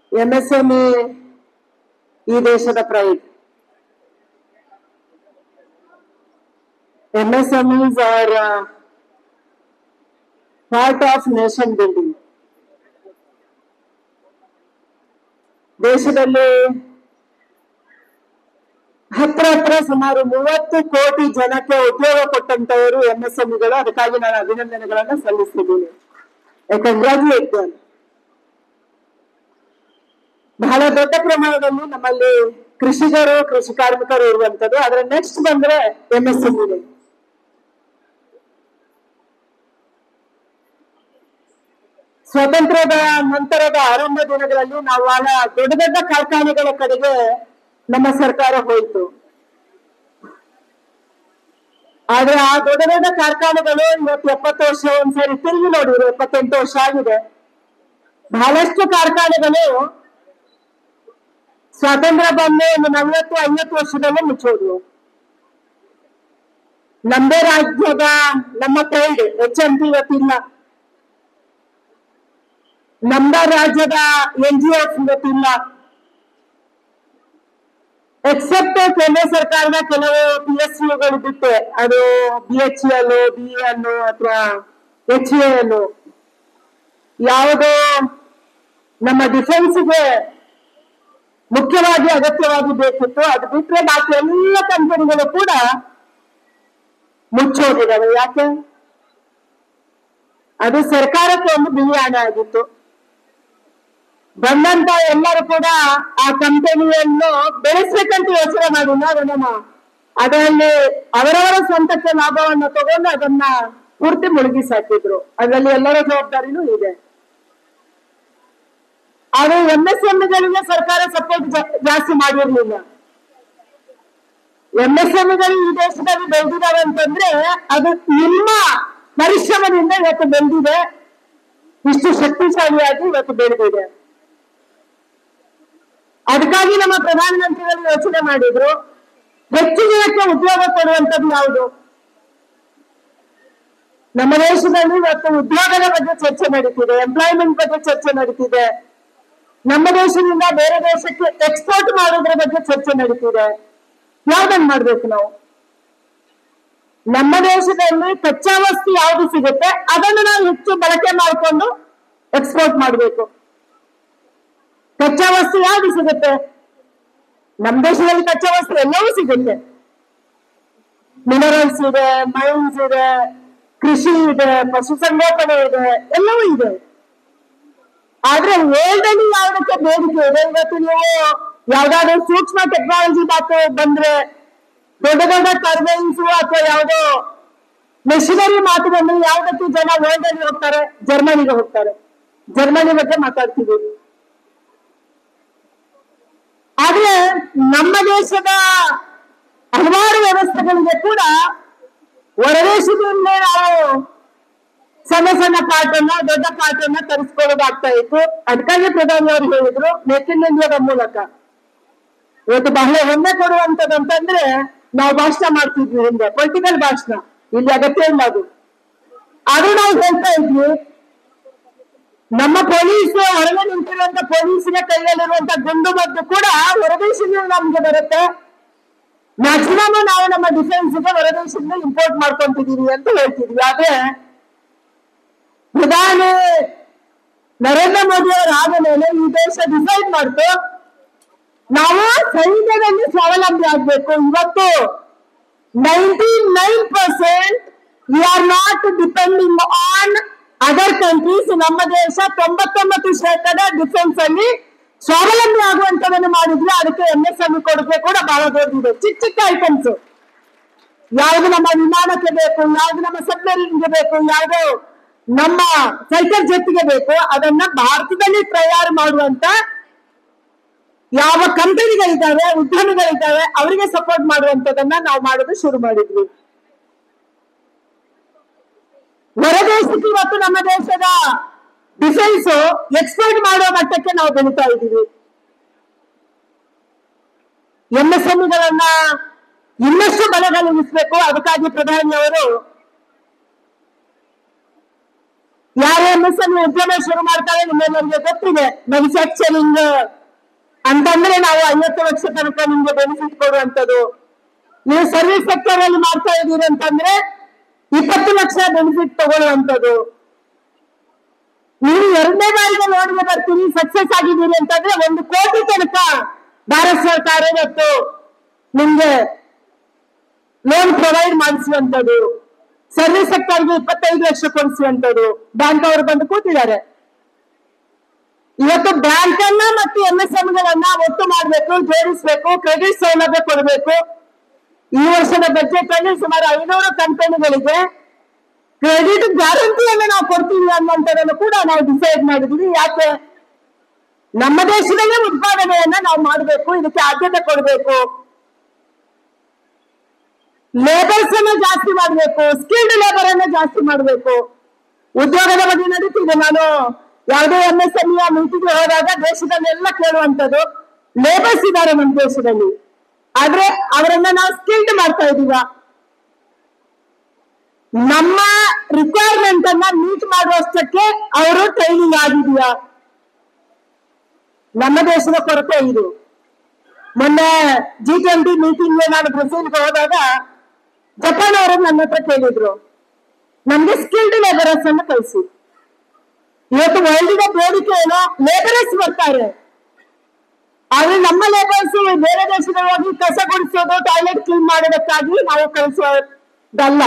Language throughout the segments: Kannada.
ಎಂಎಸ್ಎಂಇ ಈ ದೇಶದ pride MSMEs are uh, part of nation building. ದೇಶದಲ್ಲಿ ಹತ್ರ ಹತ್ರ ಸುಮಾರು ಮೂವತ್ತು ಕೋಟಿ ಜನಕ್ಕೆ ಉದ್ಯೋಗ ಕೊಟ್ಟಂತವರು ಎಂಎಸ್ಎಂಇಗಳು ಅದಕ್ಕಾಗಿ ನಾನು ಅಭಿನಂದನೆಗಳನ್ನ ಸಲ್ಲಿಸ್ತಿದ್ದೀನಿ ಕಂಗ್ರಾಚುಲೇಟ್ ಬಹಳ ದೊಡ್ಡ ಪ್ರಮಾಣದಲ್ಲಿ ನಮ್ಮಲ್ಲಿ ಕೃಷಿಕರು ಕೃಷಿ ಕಾರ್ಮಿಕರು ಇರುವಂತದ್ದು ಆದ್ರೆ ನೆಕ್ಸ್ಟ್ ಬಂದ್ರೆ ಎಂಎಸ್ಎಂಇ ಸ್ವಾತಂತ್ರ್ಯದ ನಂತರದ ಆರಂಭ ದಿನಗಳಲ್ಲಿ ನಾವು ಬಹಳ ದೊಡ್ಡ ದೊಡ್ಡ ಕಾರ್ಖಾನೆಗಳ ಕಡೆಗೆ ನಮ್ಮ ಸರ್ಕಾರ ಹೋಯಿತು ಆದ್ರೆ ಆ ದೊಡ್ಡ ದೊಡ್ಡ ಕಾರ್ಖಾನೆಗಳು ಇವತ್ತು ಎಪ್ಪತ್ತು ವರ್ಷ ಒಂದ್ಸರಿ ತಿರುಗಿ ನೋಡಿದ್ರು ಎಪ್ಪತ್ತೆಂಟು ವರ್ಷ ಆಗಿದೆ ಬಹಳಷ್ಟು ಕಾರ್ಖಾನೆಗಳು ಸ್ವಾತಂತ್ರ್ಯ ಬಂದು ಒಂದು ನಲವತ್ತು ಐವತ್ತು ವರ್ಷದಲ್ಲೇ ಮುಚ್ಚೋದು ನಮ್ಮದೇ ರಾಜ್ಯದ ನಮ್ಮ ಪ್ರೈಡ್ ಎಚ್ ಎಂ ಪಿ ಇವತ್ತಿಲ್ಲ ನಮ್ಮ ರಾಜ್ಯದ ಎನ್ ಜಿ ಎಫ್ ಇವತ್ತಿಲ್ಲ ಎಕ್ಸೆಪ್ಟ್ ಕೇಂದ್ರ ಸರ್ಕಾರದ ಕೆಲವು ಪಿ ಎಸ್ ಯುಗಳು ಬಿಟ್ಟೆ ಅದು B H L B L ಅಥವಾ ಎಚ್ ಎಲ್ ಯಾವುದು ನಮ್ಮ ಡಿಫೆನ್ಸ್ಗೆ ಮುಖ್ಯವಾಗಿ ಅಗತ್ಯವಾಗಿ ಬೇಕಿತ್ತು ಅದು ಬಿಟ್ಟರೆ ಬಾಕಿ ಎಲ್ಲ ಕಂಪನಿಗಳು ಕೂಡ ಮುಚ್ಚೋಗಿದ್ದಾವೆ ಯಾಕೆ ಅದು ಸರ್ಕಾರಕ್ಕೆ ಒಂದು ಬಿಳಿ ಹಣ ಆಗಿತ್ತು ಬಂದಂತ ಎಲ್ಲರೂ ಕೂಡ ಆ ಕಂಪನಿಯನ್ನು ಬೆಳೆಸ್ಬೇಕಂತ ಯೋಚನೆ ಮಾಡಿಲ್ಲ ಅದನ್ನ ಅದರಲ್ಲಿ ಅವರವರ ಸ್ವಂತಕ್ಕೆ ಲಾಭವನ್ನು ತಗೊಂಡು ಅದನ್ನ ಪೂರ್ತಿ ಮುಳುಗಿಸಿ ಹಾಕಿದ್ರು ಅದರಲ್ಲಿ ಎಲ್ಲರ ಜವಾಬ್ದಾರಿನೂ ಇದೆ ಆದ್ರೆ ಎಂಎಸ್ಎಂಇಗಳಿಗೆ ಸರ್ಕಾರ ಸಪೋರ್ಟ್ ಜಾಸ್ತಿ ಮಾಡಿರ್ಲಿಲ್ಲ ಎಂಎಸ್ಎಂಇಗಳು ಈ ದೇಶದಲ್ಲಿ ಬೆಳೆದಿದ್ದಾವೆ ಅಂತಂದ್ರೆ ಅದು ನಿಮ್ಮ ಪರಿಶ್ರಮದಿಂದ ಇವತ್ತು ಬೆಳೆದಿದೆ ಇಷ್ಟು ಶಕ್ತಿಶಾಲಿಯಾಗಿ ಇವತ್ತು ಬೆಳೆದಿದೆ ಅದಕ್ಕಾಗಿ ನಮ್ಮ ಪ್ರಧಾನಮಂತ್ರಿಗಳು ಯೋಚನೆ ಮಾಡಿದ್ರು ಹೆಚ್ಚು ಜನಕ್ಕೆ ಉದ್ಯೋಗ ಕೊಡುವಂತದ್ದು ಯಾವುದು ನಮ್ಮ ದೇಶದಲ್ಲಿ ಇವತ್ತು ಉದ್ಯೋಗದ ಬಗ್ಗೆ ಚರ್ಚೆ ನಡೀತಿದೆ ಎಂಪ್ಲಾಯ್ಮೆಂಟ್ ಬಗ್ಗೆ ಚರ್ಚೆ ನಡೀತಿದೆ ನಮ್ಮ ದೇಶದಿಂದ ಬೇರೆ ದೇಶಕ್ಕೆ ಎಕ್ಸ್ಪೋರ್ಟ್ ಮಾಡೋದ್ರ ಬಗ್ಗೆ ಚರ್ಚೆ ನಡೀತಿದೆ ಯಾವ್ದನ್ನ ಮಾಡ್ಬೇಕು ನಾವು ನಮ್ಮ ದೇಶದಲ್ಲಿ ಕಚ್ಚಾ ವಸ್ತು ಯಾವ್ದು ಸಿಗುತ್ತೆ ಅದನ್ನು ನಾವು ಹೆಚ್ಚು ಬಳಕೆ ಮಾಡಿಕೊಂಡು ಎಕ್ಸ್ಪೋರ್ಟ್ ಮಾಡಬೇಕು ಕಚ್ಚಾ ವಸ್ತು ಯಾವ್ದು ಸಿಗುತ್ತೆ ನಮ್ಮ ದೇಶದಲ್ಲಿ ಕಚ್ಚಾ ವಸ್ತು ಎಲ್ಲವೂ ಸಿಗುತ್ತೆ ಮಿನರಲ್ಸ್ ಇದೆ ಮೈನ್ಸ್ ಇದೆ ಕೃಷಿ ಇದೆ ಪಶುಸಂಗೋಪನೆ ಇದೆ ಎಲ್ಲವೂ ಇದೆ ಆದ್ರೆ ವರ್ಲ್ಡ್ ಅಲ್ಲಿ ಯಾವ್ದಕ್ಕೆ ಬೇಡಿಕೆ ಇದೆ ಇವತ್ತು ನೀವು ಯಾವ್ದಾದ್ರು ಸೂಕ್ಷ್ಮ ಟೆಕ್ನಾಲಜಿ ಮಾತು ಬಂದ್ರೆ ದೊಡ್ಡ ದೊಡ್ಡ ಟರ್ಬೈನ್ಸ್ ಅಥವಾ ಯಾವ್ದೋ ಮೆಷಿನರಿ ಮಾತು ಬಂದ್ರೆ ಯಾವ್ದಕ್ಕೆ ಜನ ವರ್ಲ್ಡ್ ಅಲ್ಲಿ ಹೋಗ್ತಾರೆ ಜರ್ಮನಿಗೆ ಹೋಗ್ತಾರೆ ಜರ್ಮನಿ ಬಗ್ಗೆ ಮಾತಾಡ್ತೀವಿ ಆದ್ರೆ ನಮ್ಮ ದೇಶದ ಹಲವಾರು ವ್ಯವಸ್ಥೆಗಳಿಗೆ ಕೂಡ ಹೊರದೇಶದಿಂದ ನಾವು ಸಣ್ಣ ಸಣ್ಣ ಪಾಠನ ದೊಡ್ಡ ಪಾಠನ ತರಿಸ್ಕೊಳ್ಳೋದಾಗ್ತಾ ಇತ್ತು ಅದಕ್ಕಾಗಿ ಪ್ರಧಾನಿ ಅವರು ಹೇಳಿದ್ರು ಮೇಕ್ ಇನ್ ಇಂಡಿಯಾದ ಮೂಲಕ ಇವತ್ತು ಬಹಳ ಹೆಮ್ಮೆ ಕೊಡುವಂತದ್ದು ಅಂತಂದ್ರೆ ನಾವು ಭಾಷಣ ಮಾಡ್ತಿದ್ವಿ ಹಿಂದೆ ಪೊಲಿಟಿಕಲ್ ಭಾಷಣ ಇಲ್ಲಿ ಅಗತ್ಯ ಇಲ್ಲ ಅದು ಆದ್ರೂ ನಾವು ಹೇಳ್ತಾ ಇದ್ವಿ ನಮ್ಮ ಪೊಲೀಸ್ ಹೊರಗೆ ನಿಂತಿರುವಂತ ಪೊಲೀಸಿನ ಕೈಯಲ್ಲಿರುವಂತ ಗುಂಡು ಮದ್ದು ಕೂಡ ಹೊರದೇಶದಿಂದ ನಮ್ಗೆ ಬರುತ್ತೆ ಮ್ಯಾಕ್ಸಿಮಮ್ ನಾವು ನಮ್ಮ ಡಿಫೆನ್ಸ್ಗೆ ಹೊರದೇಶದಿಂದ ಇಂಪೋರ್ಟ್ ಮಾಡ್ಕೊಂತಿದೀವಿ ಅಂತ ಹೇಳ್ತಿದ್ವಿ ಆದ್ರೆ ಪ್ರಧಾನಿ ನರೇಂದ್ರ ಮೋದಿ ಅವರು ಆದ ಮೇಲೆ ಈ ದೇಶ ಡಿಸೈಡ್ ಮಾಡ್ತು ನಾವು ಸೈನ್ಯದಲ್ಲಿ ಸ್ವಾವಲಂಬಿ ಆಗ್ಬೇಕು ಇವತ್ತು ninety nine percent we are not depending on other countries ನಮ್ಮ ದೇಶ ತೊಂಬತ್ತೊಂಬತ್ತು ಶೇಕಡ ಡಿಫೆನ್ಸ್ ಅಲ್ಲಿ ಸ್ವಾವಲಂಬಿ ಆಗುವಂತದನ್ನು ಮಾಡಿದ್ರೆ ಅದಕ್ಕೆ ಎಂ ಎಸ್ ಎಂ ಕೊಡುಗೆ ಕೂಡ ಬಹಳ ದೊಡ್ಡದಿದೆ ಚಿಕ್ಕ ಚಿಕ್ಕ ಐಟಮ್ಸ್ ಯಾವ್ದು ನಮ್ಮ ವಿಮಾನಕ್ಕೆ ಬೇಕು ಯಾವ್ದು ನಮ್ಮ ಸಬ್ಮರೀನ್ಗೆ ಬೇಕು ಯಾವ್ದು ನಮ್ಮ ಫೈಟರ್ ಜೆಟ್ಗೆ ಬೇಕು ಅದನ್ನ ಭಾರತದಲ್ಲಿ ತಯಾರು ಮಾಡುವಂತ ಯಾವ ಕಂಪನಿಗಳಿದ್ದಾವೆ ಉದ್ಯಮಿಗಳಿದ್ದಾವೆ ಅವರಿಗೆ ಸಪೋರ್ಟ್ ಮಾಡುವಂತದನ್ನ ನಾವು ಮಾಡೋದು ಶುರು ಮಾಡಿದ್ವಿ ಹೊರದೇಶಕ್ಕೆ ಇವತ್ತು ನಮ್ಮ ದೇಶದ ಡಿಫೆನ್ಸ್ ಎಕ್ಸ್ಪೋರ್ಟ್ ಮಾಡುವ ಮಟ್ಟಕ್ಕೆ ನಾವು ಬೆಳೀತಾ ಇದ್ದೀವಿ ಎಂಎಸ್ಎಂಇಗಳನ್ನ ಇನ್ನಷ್ಟು ಬಲಗೊಳಿಸಬೇಕು ಅದಕ್ಕಾಗಿ ಪ್ರಧಾನಿ ಅವರು ಯಾರೇ ಎಂ ಎಸ್ ಎಂ ಉದ್ಯಮ ಶುರು ಮಾಡ್ತಾರೆ ನಿಮ್ಮೆಲ್ಲರಿಗೆ ಗೊತ್ತಿದೆ ಮ್ಯಾನುಫ್ಯಾಕ್ಚರಿಂಗ್ ಅಂತಂದ್ರೆ ನಾವು ಐವತ್ತು ಲಕ್ಷ ತನಕ ನಿಮ್ಗೆ ಬೆನಿಫಿಟ್ ಕೊಡುವಂತದ್ದು ನೀವು ಸರ್ವಿಸ್ ಸೆಕ್ಟರ್ ಅಲ್ಲಿ ಮಾಡ್ತಾ ಇದ್ದೀರಿ ಅಂತಂದ್ರೆ ಇಪ್ಪತ್ತು ಲಕ್ಷ ಬೆನಿಫಿಟ್ ತಗೊಳ್ಳುವಂತದ್ದು ನೀವು ಎರಡನೇ ಬಾರಿಗೆ ಲೋನ್ಗೆ ಬರ್ತೀರಿ ಸಕ್ಸಸ್ ಆಗಿದ್ದೀರಿ ಅಂತಂದ್ರೆ ಒಂದು ಕೋಟಿ ತನಕ ಭಾರತ ಸರ್ಕಾರ ಇವತ್ತು ನಿಮ್ಗೆ ಲೋನ್ ಪ್ರೊವೈಡ್ ಮಾಡಿಸುವಂತದ್ದು ಸರ್ವಿಸ್ ಸೆಕ್ಟರ್ಗೆ ಇಪ್ಪತ್ತೈದು ಲಕ್ಷ ಕೊಡಿಸುವಂತದ್ದು ಬ್ಯಾಂಕ್ ಅವರು ಬಂದು ಕೂತಿದ್ದಾರೆ ಇವತ್ತು ಬ್ಯಾಂಕ್ ಅನ್ನ ಮತ್ತು ಎಂ ಎಸ್ ಗಳನ್ನ ಒಟ್ಟು ಮಾಡಬೇಕು ಜೋಡಿಸಬೇಕು ಕ್ರೆಡಿಟ್ ಸೌಲಭ್ಯ ಕೊಡಬೇಕು ಈ ವರ್ಷದ ಬಜೆಟ್ ಅಲ್ಲಿ ಸುಮಾರು ಐನೂರು ಕಂಪನಿಗಳಿಗೆ ಕ್ರೆಡಿಟ್ ಗ್ಯಾರಂಟಿಯನ್ನು ನಾವು ಕೊಡ್ತೀವಿ ಅನ್ನುವಂಥದ್ದನ್ನು ಕೂಡ ನಾವು ಡಿಸೈಡ್ ಮಾಡಿದ್ವಿ ಯಾಕೆ ನಮ್ಮ ದೇಶದಲ್ಲೇ ಉತ್ಪಾದನೆಯನ್ನ ನಾವು ಮಾಡಬೇಕು ಇದಕ್ಕೆ ಆದ್ಯತೆ ಕೊಡಬೇಕು ಲೇಬರ್ಸ್ ಅನ್ನ ಜಾಸ್ತಿ ಮಾಡಬೇಕು ಸ್ಕಿಲ್ಡ್ ಲೇಬರ್ ಅನ್ನ ಜಾಸ್ತಿ ಮಾಡಬೇಕು ಉದ್ಯೋಗದ ಬಗ್ಗೆ ನಡೀತಿದೆ ನಾನು ಯಾವುದೇ ಎಂ ಎಸ್ ಎಂ ಮೀಟಿಂಗ್ ಹೋದಾಗ ದೇಶದಲ್ಲೆಲ್ಲ ಕೇಳುವಂತದ್ದು ಲೇಬರ್ಸ್ ಇದ್ದಾರೆ ನಮ್ಮ ದೇಶದಲ್ಲಿ ಆದ್ರೆ ಅವರನ್ನ ನಾವು ಸ್ಕಿಲ್ಡ್ ಮಾಡ್ತಾ ಇದೀವ ನಮ್ಮ ರಿಕ್ವೈರ್ಮೆಂಟ್ ಅನ್ನ ಮೀಟ್ ಮಾಡುವಷ್ಟಕ್ಕೆ ಅವರು ಟ್ರೈನಿಂಗ್ ಆಗಿದೆಯಾ ನಮ್ಮ ದೇಶದ ಕೊರತೆ ಇದು ಮೊನ್ನೆ ಜಿ ಟ್ವೆಂಟಿ ಮೀಟಿಂಗ್ ನಾನು ಬ್ರೆಜಿಲ್ಗೆ ಹೋದಾಗ ಜಪಾನ್ ಅವರು ನನ್ನ ಹತ್ರ ಕೇಳಿದ್ರು ನಮ್ಗೆ ಸ್ಕಿಲ್ಡ್ ಲೇಬರರ್ಸ್ ಅನ್ನು ಕಳಿಸಿ ಇವತ್ತು ವರ್ಲ್ಡ್ ಬೇಡಿಕೆ ಏನೋ ಲೇಬರರ್ಸ್ ಬರ್ತಾರೆ ಆದ್ರೆ ನಮ್ಮ ಲೇಬರ್ಸ್ ಬೇರೆ ದೇಶದಲ್ಲಿ ಹೋಗಿ ಕಸ ಗುಡಿಸೋದು ಟಾಯ್ಲೆಟ್ ಕ್ಲೀನ್ ಮಾಡೋದಕ್ಕಾಗಿ ನಾವು ಕಳಿಸೋದಲ್ಲ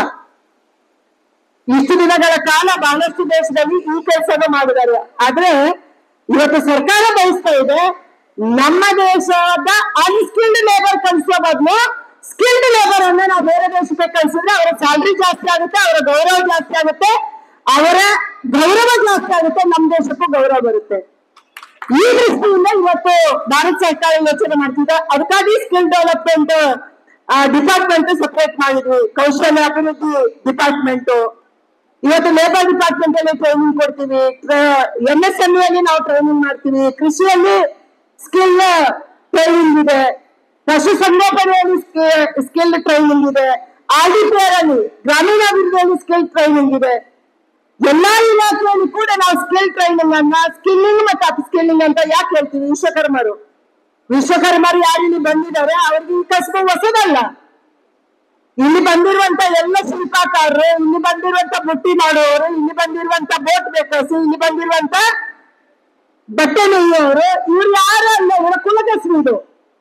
ಇಷ್ಟು ದಿನಗಳ ಕಾಲ ಬಹಳಷ್ಟು ದೇಶದಲ್ಲಿ ಈ ಕೆಲಸನ ಮಾಡಿದ್ದಾರೆ ಆದ್ರೆ ಇವತ್ತು ಸರ್ಕಾರ ಬಯಸ್ತಾ ಇದೆ ನಮ್ಮ ದೇಶದ ಅನ್ಸ್ಕಿಲ್ಡ್ ಲೇಬರ್ ಕಳಿಸೋ ಬದಲು ಸ್ಕಿಲ್ಡ್ ಲೇಬರ್ ಅನ್ನ ನಾವು ಬೇರೆ ದೇಶಕ್ಕೆ ಕಳಿಸಿದ್ರೆ ಅವರ ಸ್ಯಾಲ್ರಿ ಜಾಸ್ತಿ ಆಗುತ್ತೆ ಅವರ ಗೌರವ ಜಾಸ್ತಿ ಆಗುತ್ತೆ ಅವರ ಗೌರವ ಜಾಸ್ತಿ ಆಗುತ್ತೆ ನಮ್ಮ ದೇಶಕ್ಕೂ ಗೌರವ ಬರುತ್ತೆ ಈ ದೃಷ್ಟಿಯಿಂದ ಇವತ್ತು ಭಾರತ ಸರ್ಕಾರ ಯೋಚನೆ ಮಾಡ್ತಿದೆ ಅದಕ್ಕಾಗಿ ಸ್ಕಿಲ್ ಡೆವಲಪ್ಮೆಂಟ್ ಡಿಪಾರ್ಟ್ಮೆಂಟ್ ಸಪರೇಟ್ ಮಾಡಿದ್ವಿ ಕೌಶಲ್ಯ ಅಭಿವೃದ್ಧಿ ಡಿಪಾರ್ಟ್ಮೆಂಟ್ ಇವತ್ತು ಲೇಬರ್ ಡಿಪಾರ್ಟ್ಮೆಂಟ್ ಅಲ್ಲಿ ಟ್ರೈನಿಂಗ್ ಕೊಡ್ತೀವಿ ಎಂ ಎಸ್ ಎಂ ಅಲ್ಲಿ ನಾವು ಟ್ರೈನಿಂಗ್ ಮಾಡ್ತೀವಿ ಕೃಷಿಯಲ್ಲಿ ಸ್ಕಿಲ್ ಟ್ರೈನಿಂಗ್ ಇದೆ ಪಶು ಸಂಗೋಪನೆಯಲ್ಲಿ ಸ್ಕಿಲ್ ಟ್ರೈನಿಂಗ್ ಇದೆ ಆರ್ ಅಲ್ಲಿ ಗ್ರಾಮೀಣಾಭಿವೃದ್ಧಿಯಲ್ಲಿ ಸ್ಕಿಲ್ ಟ್ರೈನಿಂಗ್ ಇದೆ ಎಲ್ಲಾ ಇಲಾಖೆಯಲ್ಲಿ ಕೂಡ ನಾವು ಸ್ಕಿಲ್ ಟ್ರೈನಿಂಗ್ ಅನ್ನ ಸ್ಕಿಲ್ಲಿಂಗ್ ಮತ್ತೆ ಅಪ್ ಸ್ಕಿಲ್ಲಿಂಗ್ ಅಂತ ಯಾಕೆ ಹೇಳ್ತೀವಿ ವಿಶ್ವಕರ್ಮರು ವಿಶ್ವಕರ್ಮರು ಯಾರು ಇಲ್ಲಿ ಬಂದಿದ್ದಾರೆ ಅವ್ರಿಗೆ ಈ ಕಸಬು ಹೊಸದಲ್ಲ ಇಲ್ಲಿ ಬಂದಿರುವಂತ ಎಲ್ಲ ಶಿಲ್ಪಕಾರರು ಇಲ್ಲಿ ಬಂದಿರುವಂತ ಬುಟ್ಟಿ ಮಾಡುವವರು ಇಲ್ಲಿ ಬಂದಿರುವಂತ ಬೋಟ್ ಬೇಕರ್ಸ್ ಇಲ್ಲಿ ಬಂದಿರುವಂತ ಬಟ್ಟೆ ನೇಯುವವರು ಇವ್ರು ಯಾರು ಅಲ್ಲ ಇವರ ಕುಲಕಸಬು ಇದು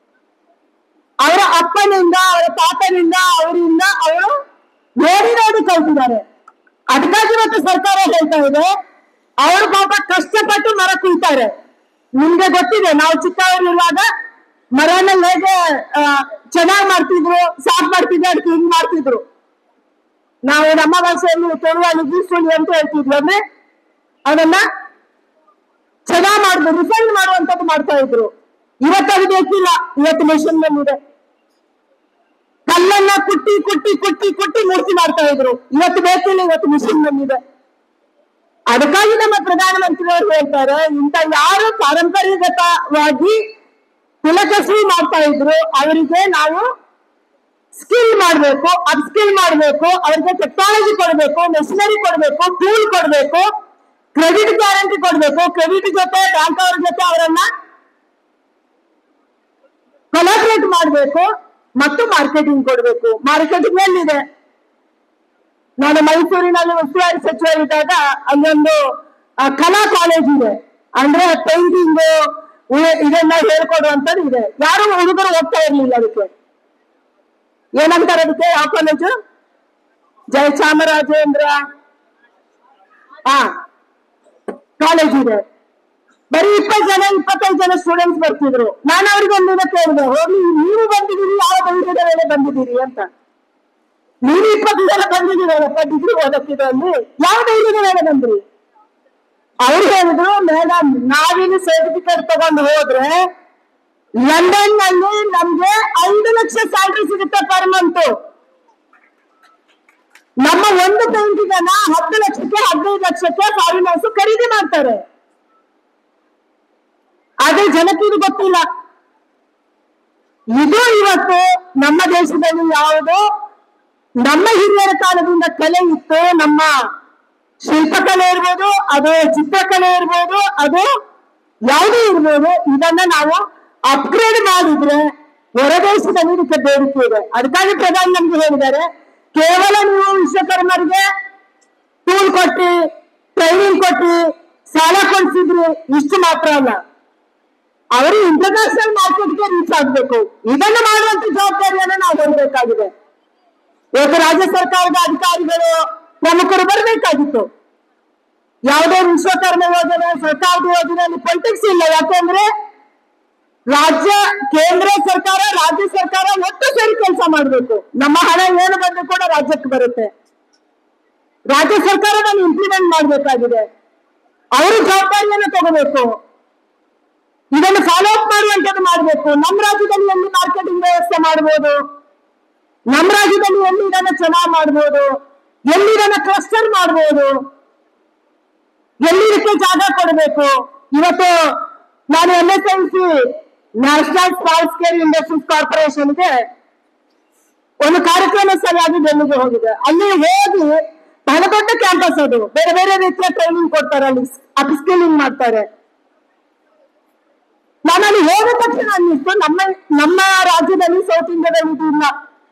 ಅವರ ಅಪ್ಪನಿಂದ ಅವರ ತಾತನಿಂದ ಅವರಿಂದ ಅವರು ನೋಡಿ ನೋಡಿ ಕಲ್ತಿದ್ದಾರೆ ಅದಕ್ಕಾಗಿ ಇವತ್ತು ಸರ್ಕಾರ ಹೇಳ್ತಾ ಇದೆ ಅವರು ಪಾಪ ಕಷ್ಟಪಟ್ಟು ಮರ ಕುಯ್ತಾರೆ ನಿಮ್ಗೆ ಗೊತ್ತಿದೆ ನಾವು ಚಿಕ್ಕವರಿರುವಾಗ ಮರನ ಹೇಗೆ ಚೆನ್ನಾಗಿ ಮಾಡ್ತಿದ್ರು ಸಾಫ್ ಮಾಡ್ತಿದ್ರು ಅದಕ್ಕೆ ಹಿಂಗ್ ಮಾಡ್ತಿದ್ರು ನಾವು ನಮ್ಮ ಭಾಷೆಯಲ್ಲಿ ತೊಳುವಲ್ಲಿ ಗೀಸುಳಿ ಅಂತ ಹೇಳ್ತಿದ್ವಿ ಅಂದ್ರೆ ಅದನ್ನ ಚೆನ್ನಾಗಿ ಮಾಡಿದ್ರು ರಿಫೈನ್ ಮಾಡುವಂತದ್ದು ಮಾಡ್ತಾ ಇದ್ರು ಇವತ್ತು ಅದು ಬೇಕಿಲ್ಲ ಇವತ್ತು ಮೆಷಿನ್ ಬಂದಿದೆ ಕಲ್ಲನ್ನ ಕುಟ್ಟಿ ಕುಟ್ಟಿ ಕುಟ್ಟಿ ಕುಟ್ಟಿ ಮೂರ್ತಿ ಮಾಡ್ತಾ ಇದ್ರು ಇವತ್ತು ಬೇಕಿಲ್ಲ ಇವತ್ತು ಮಿಷಿನ್ ಬಂದಿದೆ ಅದಕ್ಕಾಗಿ ನಮ್ಮ ಪ್ರಧಾನಮಂತ್ರಿಯವರು ಹೇಳ್ತಾರೆ ಇಂಥ ಯಾರು ಪಾರಂಪರಿಕವಾಗಿ ಕುಲಕಸಬು ಮಾಡ್ತಾ ಇದ್ರು ಅವರಿಗೆ ನಾವು ಸ್ಕಿಲ್ ಮಾಡಬೇಕು ಅಪ್ ಸ್ಕಿಲ್ ಮಾಡಬೇಕು ಅವರಿಗೆ ಟೆಕ್ನಾಲಜಿ ಕೊಡಬೇಕು ಮೆಷಿನರಿ ಕೊಡಬೇಕು ಟೂಲ್ ಕೊಡಬೇಕು ಕ್ರೆಡಿಟ್ ಗ್ಯಾರಂಟಿ ಕೊಡಬೇಕು ಕ್ರೆಡಿಟ್ ಜೊತೆ ಬ್ಯಾಂಕ್ ಅವ್ರ ಜೊತೆ ಅವರನ್ನ ಕೊಲಾಬ್ರೇಟ್ ಮಾಡಬೇಕು ಮತ್ತು ಮಾರ್ಕೆಟಿಂಗ್ ಕೊಡಬೇಕು ಮಾರ್ಕೆಟಿಂಗ್ ಎಲ್ಲಿದೆ ನಾನು ಮೈಸೂರಿನಲ್ಲಿ ಉಸ್ತುವಾರಿ ಸಚಿವರಿದ್ದಾಗ ಅಲ್ಲೊಂದು ಆ, ಕಲಾ ಕಾಲೇಜ್ ಇದೆ ಅಂದ್ರೆ ಪೇಂಟಿಂಗ್ ಇದೆಲ್ಲ ಹೇಳ್ಕೊಡುವಂತದ್ದು ಇದೆ ಯಾರು ಹುಡುಗರು ಹೋಗ್ತಾ ಇರ್ಲಿಲ್ಲ ಅದಕ್ಕೆ ಏನಂತಾರೆ ಅದಕ್ಕೆ ಯಾವ ಕಾಲೇಜು ಜಯಚಾಮರಾಜೇಂದ್ರ ಹಾ ಕಾಲೇಜ್ ಇದೆ ಬರೀ ಇಪ್ಪತ್ತು ಜನ ಇಪ್ಪತ್ತೈದು ಜನ ಸ್ಟೂಡೆಂಟ್ಸ್ ಬರ್ತಿದ್ರು ನಾನು ಅವ್ರಿಗೆ ಒಂದಿನ ಕೇಳಿದೆ ಹೋಗ್ಲಿ ನೀವು ಬಂದಿದ್ದೀರಿ ಯಾವ ಧೈರ್ಯದ ವೇಳೆ ಬಂದಿದ್ದೀರಿ ಅಂತ ನೀವು ಇಪ್ಪತ್ತು ಜನ ಬಂದಿದ್ದೀರಲ್ಲಪ್ಪ ಡಿಗ್ರಿ ಓದಕ್ಕಿದೆ ಅಲ್ಲಿ ಯಾವ ಧೈರ್ಯದ ವೇಳೆ ಬಂದ್ರಿ ಅವ್ರು ಹೇಳಿದ್ರು ಮೇಡಮ್ ನಾವಿನ್ನು ಸರ್ಟಿಫಿಕೇಟ್ ತಗೊಂಡು ಹೋದ್ರೆ ಲಂಡನ್ ನಲ್ಲಿ ನಮ್ಗೆ ಐದು ಲಕ್ಷ ಸ್ಯಾಲ್ರಿ ಸಿಗುತ್ತೆ ಪರ್ ಮಂತ್ ನಮ್ಮ ಒಂದು ಪೇಂಟಿಗನ್ನ ಹತ್ತು ಲಕ್ಷಕ್ಕೆ ಹದಿನೈದು ಲಕ್ಷಕ್ಕೆ ಫಾರಿನರ್ಸ್ ಖರೀದಿ ಮಾಡ್ತಾರೆ ಆದ್ರೆ ಜನಕ್ಕೆ ಇದು ಗೊತ್ತಿಲ್ಲ ಇದು ಇವತ್ತು ನಮ್ಮ ದೇಶದಲ್ಲಿ ಯಾವುದು ನಮ್ಮ ಹಿರಿಯರ ಕಾಲದಿಂದ ಕಲೆ ಇತ್ತು ನಮ್ಮ ಶಿಲ್ಪಕಲೆ ಇರ್ಬೋದು ಅದು ಚಿತ್ರಕಲೆ ಇರ್ಬೋದು ಅದು ಯಾವುದೇ ಇರ್ಬೋದು ಇದನ್ನ ನಾವು ಅಪ್ಗ್ರೇಡ್ ಮಾಡಿದ್ರೆ ಹೊರದೇಶದಲ್ಲಿ ಇದಕ್ಕೆ ಬೇಡಿಕೆ ಇದೆ ಅದಕ್ಕಾಗಿ ಪ್ರಧಾನಿ ನಮ್ಗೆ ಹೇಳಿದ್ದಾರೆ ಕೇವಲ ನೀವು ವಿಶ್ವಕರ್ಮರಿಗೆ ಟೂಲ್ ಕೊಟ್ಟಿ ಟ್ರೈನಿಂಗ್ ಕೊಟ್ಟಿ ಸಾಲ ಕೊಡ್ಸಿದ್ರಿ ಇಷ್ಟು ಮಾತ್ರ ಅಲ್ಲ ಅವರು ಇಂಟರ್ನ್ಯಾಷನಲ್ ಮಾರ್ಕೆಟ್ಗೆ ರೀಚ್ ಆಗ್ಬೇಕು ಇದನ್ನು ಮಾಡುವಂತ ಜವಾಬ್ದಾರಿಯನ್ನು ನಾವು ಹೊರಬೇಕಾಗಿದೆ ಇವತ್ತು ರಾಜ್ಯ ಸರ್ಕಾರದ ಅಧಿಕಾರಿಗಳು ಪ್ರಮುಖರು ಬರಬೇಕಾಗಿತ್ತು ಯಾವುದೇ ವಿಶ್ವಕರ್ಮ ಯೋಜನೆ ಸರ್ಕಾರದ ಯೋಜನೆಯಲ್ಲಿ ಪೊಲಿಟಿಕ್ಸ್ ಇಲ್ಲ ಯಾಕೆಂದ್ರೆ ರಾಜ್ಯ ಕೇಂದ್ರ ಸರ್ಕಾರ ರಾಜ್ಯ ಸರ್ಕಾರ ಒಟ್ಟು ಸೇರಿ ಕೆಲಸ ಮಾಡಬೇಕು ನಮ್ಮ ಹಣ ಏನು ಬಂದು ಕೂಡ ರಾಜ್ಯಕ್ಕೆ ಬರುತ್ತೆ ರಾಜ್ಯ ಸರ್ಕಾರವನ್ನು ಇಂಪ್ಲಿಮೆಂಟ್ ಮಾಡಬೇಕಾಗಿದೆ ಅವರು ಜವಾಬ್ದಾರಿಯನ್ನು ತಗೋಬೇಕು ಇದನ್ನು ಫಾಲೋ ಅಪ್ ಮಾಡುವಂತದ್ದು ಮಾಡಬೇಕು ನಮ್ಮ ರಾಜ್ಯದಲ್ಲಿ ಎಲ್ಲಿ ಮಾರ್ಕೆಟಿಂಗ್ ವ್ಯವಸ್ಥೆ ಮಾಡಬಹುದು ನಮ್ಮ ರಾಜ್ಯದಲ್ಲಿ ಎಲ್ಲಿ ಇದನ್ನ ಚೆನ್ನಾಗಿ ಮಾಡಬಹುದು ಎಲ್ಲಿ ಇದನ್ನ ಕ್ಲಸ್ಟರ್ ಮಾಡಬಹುದು ಎಲ್ಲಿ ಇದಕ್ಕೆ ಜಾಗ ಕೊಡಬೇಕು ಇವತ್ತು ನಾನು N S L C national small scale industries ಕಾರ್ಪೊರೇಷನ್ಗೆ ಒಂದು ಕಾರ್ಯಕ್ರಮ ಸರಿಯಾಗಿ ಡೆಲ್ಲಿಗೆ ಹೋಗಿದೆ ಅಲ್ಲಿ ಹೋಗಿ ಬಹಳ ದೊಡ್ಡ ಕ್ಯಾಂಪಸ್ ಅದು ಬೇರೆ ಬೇರೆ ರೀತಿಯ ಟ್ರೈನಿಂಗ್ ಕೊಡ್ತಾರೆ ಅಲ್ಲಿ ಅಪ್ಸ್ಕಿಲಿಂಗ್ ಮಾಡ್ತಾರೆ ನಾನು ಅಲ್ಲಿ ಹೋದ ತಕ್ಷಣ ಅನ್ನಿಸ್ತು ನಮ್ಮ ನಮ್ಮ ರಾಜ್ಯದಲ್ಲಿ ಸೌತ್ ಇಂಡಿಯಾದಲ್ಲಿ ಇದು ಇಲ್ಲ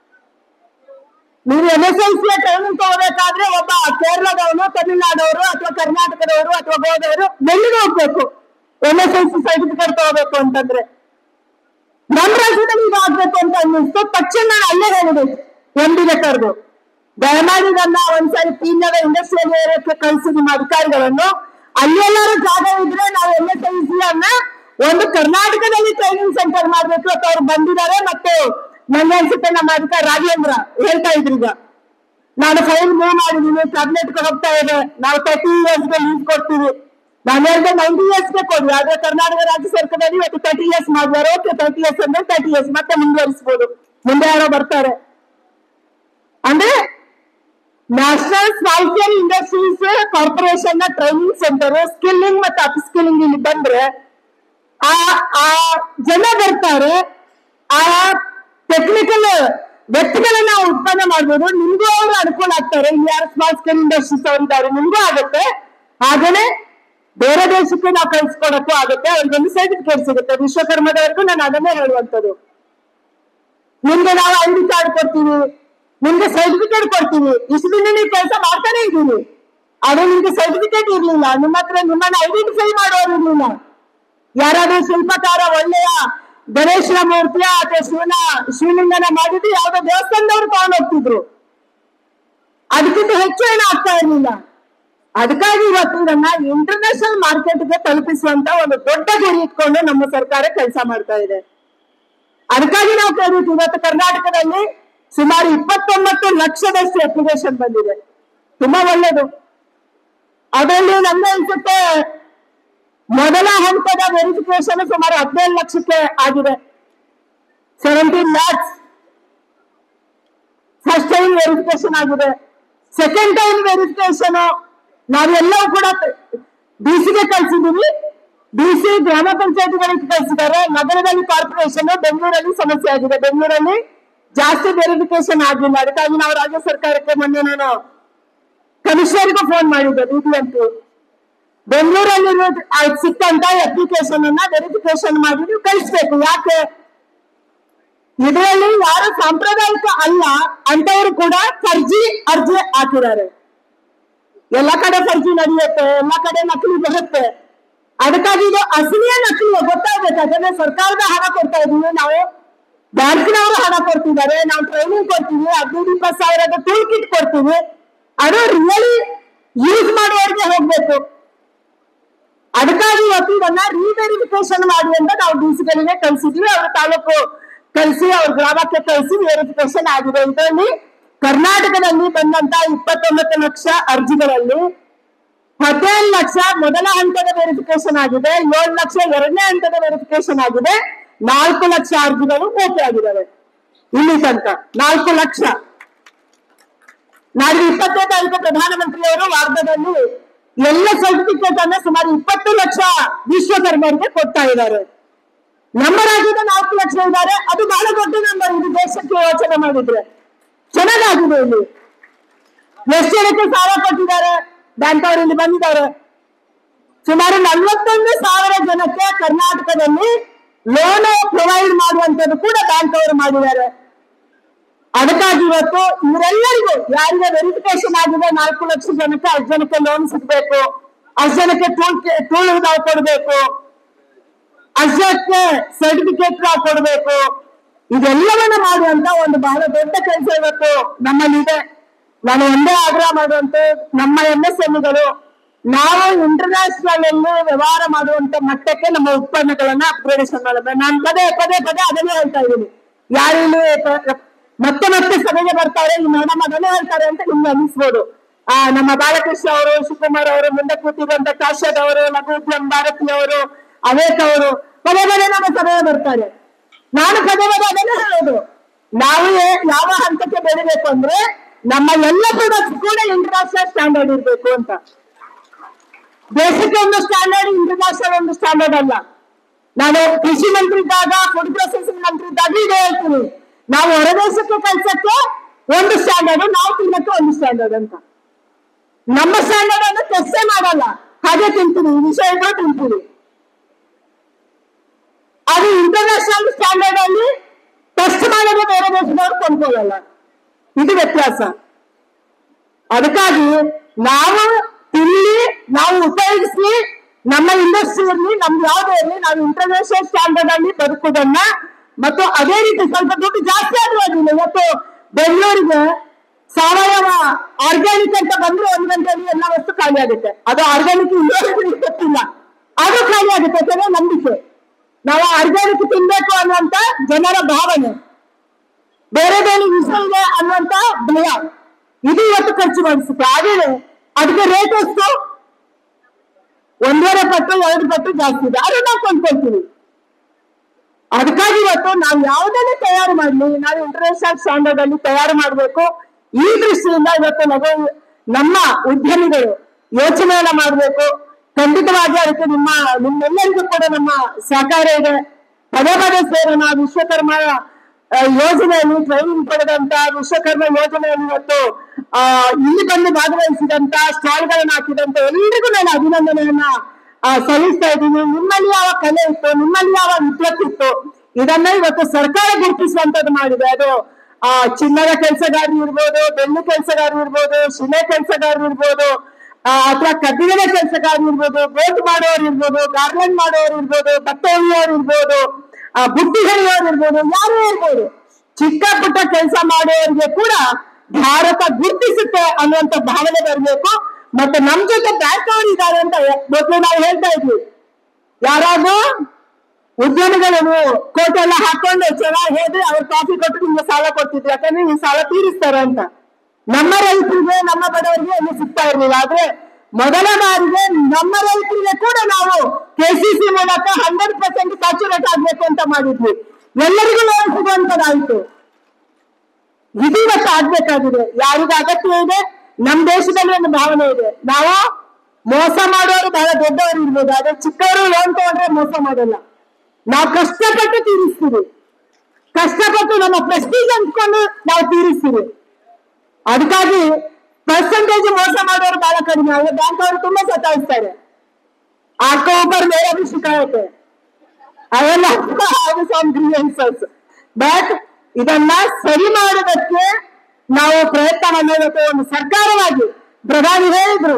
ನೀವು N S L C training ತಗೋಬೇಕಾದ್ರೆ ಒಬ್ಬ ಕೇರಳದವನು ತಮಿಳುನಾಡವರು ಅಥವಾ ಕರ್ನಾಟಕದವರು ಅಥವಾ ಗೋದವರು ಡೆಲ್ಲಿಗೆ ಹೋಗ್ಬೇಕು N S L C certificate ತಗೋಬೇಕು ಅಂತಂದ್ರೆ ನಮ್ಮ ರಾಜ್ಯದಲ್ಲಿ ಇದು ಆಗ್ಬೇಕು ಅಂತ ಅನ್ನಿಸ್ತು ತಕ್ಷಣ ನಾನು ಅಲ್ಲೇ ಹೇಳಿದೆ ಎಂ ಡಿಗೆ ಕರೆದು ದಯಮಾಡಿ ನನ್ನ ಒಂದ್ಸರಿ ಪೀಣ್ಯದ ಇಂಡಸ್ಟ್ರಿಯಲ್ ಏರಿಯಾಕ್ಕೆ ಕಳಿಸಿ ನಿಮ್ಮ ಅಧಿಕಾರಿಗಳನ್ನು ಅಲ್ಲೆಲ್ಲಾರು ಜಾಗ ಇದ್ರೆ ನಾವು ಎನ್ ಎಸ್ ಎಲ್ ಸಿ ಅನ್ನ ಒಂದು ಕರ್ನಾಟಕದಲ್ಲಿ ಟ್ರೈನಿಂಗ್ ಸೆಂಟರ್ ಮಾಡ್ಬೇಕು ಅಂತ ಅವ್ರು ಬಂದಿದ್ದಾರೆ ಮತ್ತು ನಂಗೆ ಅನ್ಸುತ್ತೆ ನಮ್ಮ ಅಧಿಕಾರಿ ರಾಜೇಂದ್ರ ಹೇಳ್ತಾ ಇದ್ರು ಈಗ ನಾನು ಫೈಲ್ ಮೂವ್ ಮಾಡಿದೀನಿ ಕ್ಯಾಬಿನೆಟ್ ಹೋಗ್ತಾ ಇದೆ ನಾವು ತರ್ಟಿ ಇಯರ್ಸ್ಗೆ ಲೀವ್ ಕೊಡ್ತೀವಿ ನಾನು ಹೇಳಿದೆ ನೈಂಟಿ ಇಯರ್ಸ್ಗೆ ಕೊಡಿ ಆದ್ರೆ ಕರ್ನಾಟಕ ರಾಜ್ಯ ಸರ್ಕಾರದಲ್ಲಿ ಇವತ್ತು ತರ್ಟಿ ಇಯರ್ಸ್ ಮಾಡಿದ್ದಾರೆ ಓಕೆ ತರ್ಟಿ ಇಯರ್ಸ್ ಅಂದ್ರೆ ತರ್ಟಿ ಇಯರ್ಸ್ ಮತ್ತೆ ಮುಂದುವರಿಸಬಹುದು ಮುಂದೆ ಯಾರೋ ಬರ್ತಾರೆ ಅಂದ್ರೆ national small scale industries corporation ನ ಟ್ರೈನಿಂಗ್ ಸೆಂಟರ್ ಸ್ಕಿಲ್ಲಿಂಗ್ ಮತ್ತೆ ಅಪ್ಸ್ಕಿಲ್ಲಿಂಗ್ ಇಲ್ಲಿ ಬಂದ್ರೆ ಆ ಆ ಜನ ಬರ್ತಾರೆ ಆ ಟೆಕ್ನಿಕಲ್ ವ್ಯಕ್ತಿಗಳನ್ನ ನಾವು ಉತ್ಪನ್ನ ಮಾಡ್ಬೋದು ನಿಮ್ಗೂ ಅವರು ಅನುಕೂಲ ಆಗ್ತಾರೆ ಇಲ್ಲಿ ಯಾರು ಸ್ಮಾಲ್ ಸ್ಕೇಲ್ ಇಂಡಸ್ಟ್ರೀಸ್ ಅವರು ಇದ್ದಾರೆ ನಿಮ್ಗೂ ಆಗುತ್ತೆ ಹಾಗೇನೆ ಬೇರೆ ದೇಶಕ್ಕೆ ನಾವು ಕಳಿಸ್ಕೊಡಕ್ಕೂ ಆಗುತ್ತೆ ಅವ್ರಿಗೊಂದು ಸರ್ಟಿಫಿಕೇಟ್ ಸಿಗುತ್ತೆ ವಿಶ್ವಕರ್ಮದವರೆಗೂ ನಾನು ಅದನ್ನೇ ಹೇಳುವಂತದ್ದು ನಿಮ್ಗೆ ನಾವು ಐ ಡಿ ಕಾರ್ಡ್ ಕೊಡ್ತೀವಿ ನಿಮ್ಗೆ ಸರ್ಟಿಫಿಕೇಟ್ ಕೊಡ್ತೀವಿ ಇಷ್ಟು ದಿನ ನೀವು ಕೆಲಸ ಮಾಡ್ತಾನೆ ಇದ್ದೀವಿ ಆದ್ರೆ ನಿಮ್ಗೆ ಸರ್ಟಿಫಿಕೇಟ್ ಇರ್ಲಿಲ್ಲ ನಿಮ್ಮ ಹತ್ರ ನಿಮ್ಮನ್ನ ಐಡೆಂಟಿಫೈ ಮಾಡೋರು ಇರ್ಲಿಲ್ಲ ಯಾರಾದ್ರೂ ಶಿಲ್ಪಕಾರ ಒಳ್ಳೆಯ ಗಣೇಶನ ಮೂರ್ತಿಯ ಅಥವಾ ಶಿವನ ಶಿವಲಿಂಗನ ಮಾಡಿದ್ದು ಯಾವ್ದೋ ದೇವಸ್ಥಾನದವ್ರು ತಗೊಂಡು ಹೋಗ್ತಿದ್ರು ಅದಕ್ಕಿಂತ ಹೆಚ್ಚು ಏನು ಆಗ್ತಾ ಇರ್ಲಿಲ್ಲ ಅದಕ್ಕಾಗಿ ಇವತ್ತು ಇದನ್ನ ಇಂಟರ್ನ್ಯಾಷನಲ್ ಮಾರ್ಕೆಟ್ಗೆ ತಲುಪಿಸುವಂತ ಒಂದು ದೊಡ್ಡ ಗುರಿ ಇಟ್ಕೊಂಡು ನಮ್ಮ ಸರ್ಕಾರ ಕೆಲಸ ಮಾಡ್ತಾ ಇದೆ ಅದಕ್ಕಾಗಿ ನಾವು ಕೇಳಿದ್ವಿ ಇವತ್ತು ಕರ್ನಾಟಕದಲ್ಲಿ ಸುಮಾರು ಇಪ್ಪತ್ತೊಂಬತ್ತು ಲಕ್ಷದಷ್ಟು ಅಪ್ಲಿಕೇಶನ್ ಬಂದಿದೆ ತುಂಬಾ ಒಳ್ಳೇದು ಅದರಲ್ಲಿ ನಮ್ಗೆ ಅನ್ಸುತ್ತೆ ಮೊದಲ ಹಂತದ ವೆರಿಫಿಕೇಶನ್ ಸುಮಾರು ಹದಿನೇಳು ಲಕ್ಷಕ್ಕೆ ಆಗಿದೆ seventeen lakhs first time verification ಆಗಿದೆ ಸೆಕೆಂಡ್ ಟೈಮ್ ವೆರಿಫಿಕೇಶನ್ ನಾವೆಲ್ಲವೂ ಕೂಡ ಡಿ ಸಿಗೆ ಕಳಿಸಿದೀವಿ ಡಿ ಸಿ ಗ್ರಾಮ ಪಂಚಾಯತಿಗಳಿಗೆ ಕಳಿಸಿದ್ದಾರೆ ನಗರದಲ್ಲಿ ಕಾರ್ಪೊರೇಷನ್ ಬೆಂಗಳೂರಲ್ಲಿ ಸಮಸ್ಯೆ ಆಗಿದೆ ಬೆಂಗಳೂರಲ್ಲಿ ಜಾಸ್ತಿ ವೆರಿಫಿಕೇಶನ್ ಆಗಿಲ್ಲ ಅದಕ್ಕಾಗಿ ನಾವು ರಾಜ್ಯ ಸರ್ಕಾರಕ್ಕೆ ಮೊನ್ನೆ ನಾನು ಕಮಿಷನರ್ಗೂ ಫೋನ್ ಮಾಡಿದ್ದೆ ಬಿಬಿಎಂಪಿ ಬೆಂಗಳೂರಲ್ಲಿ ಸಿಕ್ಕಂತ ಅಪ್ಲಿಕೇಶನ್ ಅನ್ನ ವೆರಿಫಿಕೇಶನ್ ಮಾಡಿ ನೀವು ಕಳಿಸ್ಬೇಕು ಯಾಕೆ ಇದರಲ್ಲಿ ಯಾರು ಸಾಂಪ್ರದಾಯಿಕ ಅಲ್ಲ ಅಂತವರು ಕೂಡ ಫರ್ಜಿ ಅರ್ಜಿ ಹಾಕಿದ್ದಾರೆ ಎಲ್ಲ ಕಡೆ ಫರ್ಜಿ ನಡೆಯುತ್ತೆ ಎಲ್ಲ ಕಡೆ ನಕಲಿ ಬರುತ್ತೆ ಅದಕ್ಕಾಗಿ ಇದು ಅಸಲಿಯ ನಕಲಿ ಗೊತ್ತಾಗ್ಬೇಕು ಯಾಕಂದ್ರೆ ಸರ್ಕಾರದ ಹಣ ಕೊಡ್ತಾ ಇದೀವಿ ನಾವು ಬ್ಯಾಂಕ್ನವರು ಹಣ ಕೊಡ್ತಿದ್ದಾರೆ ನಾವು ಟ್ರೈನಿಂಗ್ ಕೊಡ್ತೀವಿ ಹದಿನೈದು ಇಪ್ಪತ್ತು ಸಾವಿರದ ಟೂಲ್ ಕಿಟ್ ಕೊಡ್ತೀವಿ ಅದು ರಿಯಲಿ ಯೂಸ್ ಮಾಡುವವರಿಗೆ ಹೋಗ್ಬೇಕು ಅದಕ್ಕಾಗಿ ಇವತ್ತು ಇದನ್ನ ರೀವೆರಿಫಿಕೇಶನ್ ಮಾಡಿ ಅಂತ ನಾವು ಡಿ ಗಳಿಗೆ ಕಳಿಸಿದ್ವಿ ಅವ್ರ ತಾಲೂಕು ಕಳಿಸಿ ಅವ್ರ ಗ್ರಾಮಕ್ಕೆ ಕಳಿಸಿ ವೆರಿಫಿಕೇಶನ್ ಆಗಿದೆ ಇದರಲ್ಲಿ ಕರ್ನಾಟಕದಲ್ಲಿ ಬಂದಂತ ಇಪ್ಪತ್ತೊಂಬತ್ತು ಲಕ್ಷ ಅರ್ಜಿಗಳಲ್ಲಿ ಹದಿನೇಳು ಲಕ್ಷ ಮೊದಲ ಹಂತದ ವೆರಿಫಿಕೇಶನ್ ಆಗಿದೆ ಏಳು ಲಕ್ಷ ಎರಡನೇ ಹಂತದ ವೆರಿಫಿಕೇಶನ್ ಆಗಿದೆ ನಾಲ್ಕು ಲಕ್ಷ ಅರ್ಜಿಗಳು ಓಕೆ ಆಗಿದ್ದಾವೆ ಇಲ್ಲಿ ತನಕ ನಾಲ್ಕು ಲಕ್ಷ ನಾಳೆ ಇಪ್ಪತ್ತನೇ ತಾರೀಕು ಪ್ರಧಾನಮಂತ್ರಿಯವರು ವಾರ್ಧದಲ್ಲಿ ಎಲ್ಲ ಸರ್ಟಿಫಿಕೇಟ್ ಅನ್ನ ಸುಮಾರು ಇಪ್ಪತ್ತು ಲಕ್ಷ ವಿಶ್ವಕರ್ಮರಿಗೆ ಕೊಡ್ತಾ ಇದ್ದಾರೆ ನಮ್ಮ ರಾಜ್ಯದ ನಾಲ್ಕು ಲಕ್ಷ ಇದ್ದಾರೆ ಅದು ಬಹಳ ದೊಡ್ಡ ನಂಬರ್ ಇದು ದೇಶಕ್ಕೆ ಯೋಚನೆ ಮಾಡಿದ್ರೆ ಚೆನ್ನಾಗಾಗಿದೆ ಇಲ್ಲಿ ಎಷ್ಟು ಜನಕ್ಕೆ ಸಾಲ ಕೊಟ್ಟಿದ್ದಾರೆ ಬ್ಯಾಂಕ್ ಅವರು ಇಲ್ಲಿ ಬಂದಿದ್ದಾರೆ ಸುಮಾರು ನಲವತ್ತೊಂದು ಸಾವಿರ ಜನಕ್ಕೆ ಕರ್ನಾಟಕದಲ್ಲಿ ಲೋನ್ ಪ್ರೊವೈಡ್ ಮಾಡುವಂತದ್ದು ಕೂಡ ಬ್ಯಾಂಕ್ ಅವರು ಮಾಡಿದ್ದಾರೆ ಅದಕ್ಕಾಗಿ ಇವತ್ತು ಇವರೆಲ್ಲರಿಗೂ ಯಾರಿಗೆ ವೆರಿಫಿಕೇಶನ್ ಆಗಿದೆ ನಾಲ್ಕು ಲಕ್ಷ ಜನಕ್ಕೆ ಅಷ್ಟು ಜನಕ್ಕೆ ಲೋನ್ ಸಿಗ್ಬೇಕು ಅಷ್ಟು ಜನಕ್ಕೆ ಟೂಲ್ ಟೂಲ್ ನಾವು ಕೊಡ್ಬೇಕು ಅಷ್ಟು ಜನಕ್ಕೆ ಸರ್ಟಿಫಿಕೇಟ್ ನಾವು ಕೊಡ್ಬೇಕು ಇದೆಲ್ಲವನ್ನ ಮಾಡುವಂತ ಒಂದು ಬಹಳ ದೊಡ್ಡ ಕೆಲಸ ಇವತ್ತು ನಮ್ಮಲ್ಲಿದೆ ನಾನು ಒಂದೇ ಆಗ್ರಹ ಮಾಡುವಂತ ನಮ್ಮ ಎಂ ಎಸ್ ಎಂಗಳು ನಾವು ಇಂಟರ್ನ್ಯಾಷನಲ್ ಅಲ್ಲಿ ವ್ಯವಹಾರ ಮಾಡುವಂತ ಮಟ್ಟಕ್ಕೆ ನಮ್ಮ ಉತ್ಪನ್ನಗಳನ್ನ ಅಪ್ಗ್ರೇಡೇಷನ್ ಮಾಡಬೇಕು ನಾನು ಪದೇ ಪದೇ ಪದೇ ಅದನ್ನೇ ಹೇಳ್ತಾ ಇದ್ದೀನಿ ಯಾರು ಇಲ್ಲಿ ಪ- ಮತ್ತೆ ಮತ್ತೆ ಸಭೆಗೆ ಬರ್ತಾರೆ ಈ ಮೇಡಮ್ ಅದನ್ನೇ ಹೇಳ್ತಾರೆ ಅಂತ ನಿಮ್ಗೆ ಅನಿಸ್ಬೋದು ಆ ನಮ್ಮ ಬಾಲಕೃಷ್ಣ ಅವರು ಶಿವಕುಮಾರ್ ಅವರು ಮುಂದೆ ಕೂತಿರುವಂತ ಕಾಶ್ಯಪ್ ಅವರು ಲಘು ಭಾರತಿ ಅವರು ಅವೇಕ್ ಅವರು ಪದೇ ಪದೇ ನಮ್ಮ ಸಭೆಗೆ ಬರ್ತಾರೆ ನಾನು ಪದೇ ಪದೇ ಅದನ್ನೇ ಹೇಳೋದು ನಾವು ಏ- ಯಾವ ಹಂತಕ್ಕೆ ಬೆಳಿಬೇಕು ಅಂದ್ರೆ ನಮ್ಮ ಎಲ್ಲ ಪ್ರಾಡಕ್ಟ್ಸ್ ಕೂಡ ಇಂಟರ್ನ್ಯಾಷನಲ್ ಸ್ಟ್ಯಾಂಡರ್ಡ್ ಇರ್ಬೇಕು ಅಂತ ದೇಶಕ್ಕೆ ಒಂದು ಸ್ಟ್ಯಾಂಡರ್ಡ್ ಇಂಟರ್ನ್ಯಾಷನಲ್ ಒಂದು ಸ್ಟ್ಯಾಂಡರ್ಡ್ ಅಲ್ಲ ನಾನು ಕೃಷಿ ಮಂತ್ರಿ ಇದ್ದಾಗ ಫುಡ್ ಪ್ರೊಸೆಸಿಂಗ್ ಮಂತ್ರಿ ಇದ್ದಾಗ ಇದೇ ಹೇಳ್ತೀನಿ ನಾವು ಹೊರದೇಶಕ್ಕೆ ಕಳ್ಸಕ್ಕೆ ಒಂದು ಸ್ಟ್ಯಾಂಡರ್ಡ್ ನಾವು ತಿನ್ನಕ್ಕೆ ಒಂದು ಸ್ಟ್ಯಾಂಡರ್ಡ್ ಅಂತ ನಮ್ಮ ಸ್ಟ್ಯಾಂಡರ್ಡ್ ಅನ್ನು ಟೆಸ್ಟೇ ಮಾಡಲ್ಲ ಹಾಗೆ ತಿಂತೀವಿ ಈ ವಿಷಯಗಳು ತಿಂತೀವಿ ಅದು ಇಂಟರ್ನ್ಯಾಷನಲ್ ಸ್ಟ್ಯಾಂಡರ್ಡ್ ಅಲ್ಲಿ ಟೆಸ್ಟ್ ಮಾಡೋದು ಬೇರೆ ದೇಶದವ್ರು ಕೊಂಡ್ಕೊಳ್ಳಲ್ಲ ಇದು ವ್ಯತ್ಯಾಸ ಅದಕ್ಕಾಗಿ ನಾವು ತಿನ್ನಿ ನಾವು ಉಪಯೋಗಿಸಿ ನಮ್ಮ ಇಂಡಸ್ಟ್ರಿ ಇರಲಿ ನಮ್ದು ಯಾವುದೇ ಇರಲಿ ನಾವು ಇಂಟರ್ನ್ಯಾಷನಲ್ ಸ್ಟ್ಯಾಂಡರ್ಡ್ ಅಲ್ಲಿ ಬದುಕುದನ್ನ ಮತ್ತು ಅದೇ ರೀತಿ ಸ್ವಲ್ಪ ದುಡ್ಡು ಜಾಸ್ತಿ ಆದ್ರೂ ಅದಿಲ್ಲ ಇವತ್ತು ಬೆಂಗಳೂರಿಗೆ ಸಾವಯವ ಆರ್ಗ್ಯಾನಿಕ್ ಅಂತ ಬಂದ್ರೆ ಒಂದ್ ಗಂಟೆಯಲ್ಲಿ ಎಲ್ಲ ವಸ್ತು ಖಾಲಿ ಆಗುತ್ತೆ ಅದು ಆರ್ಗ್ಯಾನಿಕ್ ಗೊತ್ತಿಲ್ಲ ಆದ್ರೂ ಖಾಲಿ ಆಗುತ್ತೆ ಯಾಕಂದ್ರೆ ನಂಬಿಕೆ ನಾವು ಆರ್ಗ್ಯಾನಿಕ್ ತಿನ್ಬೇಕು ಅನ್ನುವಂತ ಜನರ ಭಾವನೆ ಬೇರೆ ಬೇರೆ ವಿಷಯ ಇದೆ ಅನ್ನುವಂತ ಭಯ ಇದು ಇವತ್ತು ಖರ್ಚು ಮಾಡಿಸುತ್ತೆ ಆದರೆ ಅದಕ್ಕೆ ರೇಟ್ ಎಷ್ಟು ಒಂದೂವರೆ ಪಟ್ಟು ಎರಡು ಪಟ್ಟು ಜಾಸ್ತಿ ಇದೆ ಅದು ನಾವು ಕೊಂಡ್ಕೊಳ್ತೀವಿ ಅದಕ್ಕಾಗಿ ಇವತ್ತು ನಾವು ಯಾವುದನ್ನೇ ತಯಾರು ಮಾಡಲಿ ನಾವು ಇಂಟರ್ನ್ಯಾಷನಲ್ ಸ್ಟ್ಯಾಂಡರ್ಡ್ ಅಲ್ಲಿ ತಯಾರು ಮಾಡಬೇಕು ಈ ದೃಷ್ಟಿಯಿಂದ ಇವತ್ತು ನಾವು ನಮ್ಮ ಉದ್ಯಮಿಗಳು ಯೋಚನೆಯನ್ನ ಮಾಡಬೇಕು ಖಂಡಿತವಾಗಿ ಅದಕ್ಕೆ ನಿಮ್ಮ ನಿಮ್ಮೆಲ್ಲರಿಗೂ ಕೂಡ ನಮ್ಮ ಸಹಕಾರ ಇದೆ ಪದೇ ಪದೇ ಸೇರೋಣ ವಿಶ್ವಕರ್ಮ ಆ, ಯೋಜನೆಯಲ್ಲಿ ಟ್ರೈನಿಂಗ್ ಪಡೆದಂತ ವಿಶ್ವಕರ್ಮ ಯೋಜನೆಯಲ್ಲಿ ಇವತ್ತು ಆ ಇಲ್ಲಿ ಬಂದು ಭಾಗವಹಿಸಿದಂತ ಸ್ಟಾಲ್ಗಳನ್ನ ಹಾಕಿದಂತ ಎಲ್ರಿಗೂ ನಾನು ಅಭಿನಂದನೆಯನ್ನ ಆ, ಸಲ್ಲಿಸ್ತಾ ಇದ್ದೀನಿ ನಿಮ್ಮಲ್ಲಿ ಯಾವ ಕಲೆ ಇತ್ತು ನಿಮ್ಮಲ್ಲಿ ಯಾವ ವಿದ್ವತ್ತಿತ್ತು ಇದನ್ನ ಇವತ್ತು ಸರ್ಕಾರ ಗುರುತಿಸುವಂತದ್ದು ಮಾಡಿದೆ ಅದು ಆ ಚಿನ್ನದ ಕೆಲಸಗಾರರು ಇರ್ಬೋದು ಬೆಳ್ಳಿ ಕೆಲಸಗಾರರು ಇರ್ಬೋದು ಶಿಲೆ ಕೆಲಸಗಾರರು ಇರ್ಬೋದು ಆ, ಅಥವಾ ಕಬ್ಬಿಣದ ಕೆಲಸಗಾರರು ಇರ್ಬೋದು ಬೋಟ್ ಮಾಡೋರು ಇರ್ಬೋದು ಗಾರ್ಮೆಂಟ್ ಮಾಡೋರು ಇರ್ಬೋದು ಬಟ್ಟೆ ಹೊಲಿಯೋರು ಇರ್ಬೋದು ಆ ಬುಟ್ಟಿ ಹೊಲಿಯೋರು ಇರ್ಬೋದು ಯಾರೇ ಇರ್ಬೋದು ಚಿಕ್ಕ ಪುಟ್ಟ ಕೆಲಸ ಮಾಡೋರಿಗೆ ಕೂಡ ಭಾರತ ಗುರುತಿಸುತ್ತೆ ಅನ್ನುವಂತ ಭಾವನೆ ಬರಬೇಕು ಮತ್ತೆ ನಮ್ ಜೊತೆ ಬ್ಯಾಂಕ್ ಅವರು ಇದ್ದಾರೆ ಅಂತ ಮೊದಲು ನಾವು ಹೇಳ್ತಾ ಇದ್ವಿ ಯಾರಾದ್ರೂ ಉದ್ಯಮಿಗಳು ಕೋಟ್ ಎಲ್ಲ ಹಾಕೊಂಡು ಚೆನ್ನಾಗಿ ಹೇಳಿದ್ರೆ ಅವ್ರು ಕಾಫಿ ಕೊಟ್ಟು ನಿಮ್ಗೆ ಸಾಲ ಕೊಡ್ತಿದ್ರು ಯಾಕಂದ್ರೆ ಈ ಸಾಲ ತೀರಿಸ್ತಾರೆ ಅಂತ ನಮ್ಮ ರೈತರಿಗೆ ನಮ್ಮ ಬಡವರಿಗೆ ಏನು ಸಿಗ್ತಾ ಇರ್ಲಿಲ್ಲ ಆದ್ರೆ ಮೊದಲ ಬಾರಿಗೆ ನಮ್ಮ ರೈತರಿಗೆ ಕೂಡ ನಾವು ಕೆಸಿಸಿ ಮೂಲಕ ಹಂಡ್ರೆಡ್ ಪರ್ಸೆಂಟ್ ಸ್ಯಾಚುರೇಟ್ ಆಗ್ಬೇಕು ಅಂತ ಮಾಡಿದ್ವಿ ಎಲ್ಲರಿಗೂ ಲೋನ್ ಸಿಗುವಂತದಾಯ್ತು ಇದು ಇವತ್ತು ಆಗ್ಬೇಕಾಗಿದೆ ಯಾರಿಗ ಅಗತ್ಯ ಇದೆ ನಮ್ ದೇಶದಲ್ಲಿ ಒಂದು ಭಾವನೆ ಇದೆ ನಾವು ಮೋಸ ಮಾಡೋರು ಬಹಳ ದೊಡ್ಡವರು ಇರ್ಬೋದು ಆದ್ರೆ ಚಿಕ್ಕವರು ಲೋನ್ ತಗೊಂಡ್ರೆ ಮೋಸ ಮಾಡಲ್ಲ ನಾವು ಕಷ್ಟಪಟ್ಟು ತೀರಿಸ್ತೀವಿ ಕಷ್ಟಪಟ್ಟು ನಮ್ಮ ಪ್ರೆಸ್ಟೀಜ್ ಅಂದ್ಕೊಂಡು ನಾವು ತೀರಿಸ್ತೀವಿ ಅದಕ್ಕಾಗಿ ಪರ್ಸೆಂಟೇಜ್ ಮೋಸ ಮಾಡೋರು ಬಹಳ ಕಡಿಮೆ ಆದ್ರೆ ಬ್ಯಾಂಕ್ ಅವರು ತುಂಬಾ ಸತಾಯಿಸ್ತಾರೆ आपको ऊपर मेरा भी शिकायत है I will also have some grievances. But ಇದನ್ನ ಸರಿ ಮಾಡೋದಕ್ಕೆ ನಾವು ಪ್ರಯತ್ನ ಮಾಡಬೇಕು ಒಂದು ಸರ್ಕಾರವಾಗಿ ಪ್ರಧಾನಿ ಹೇಳಿದ್ರು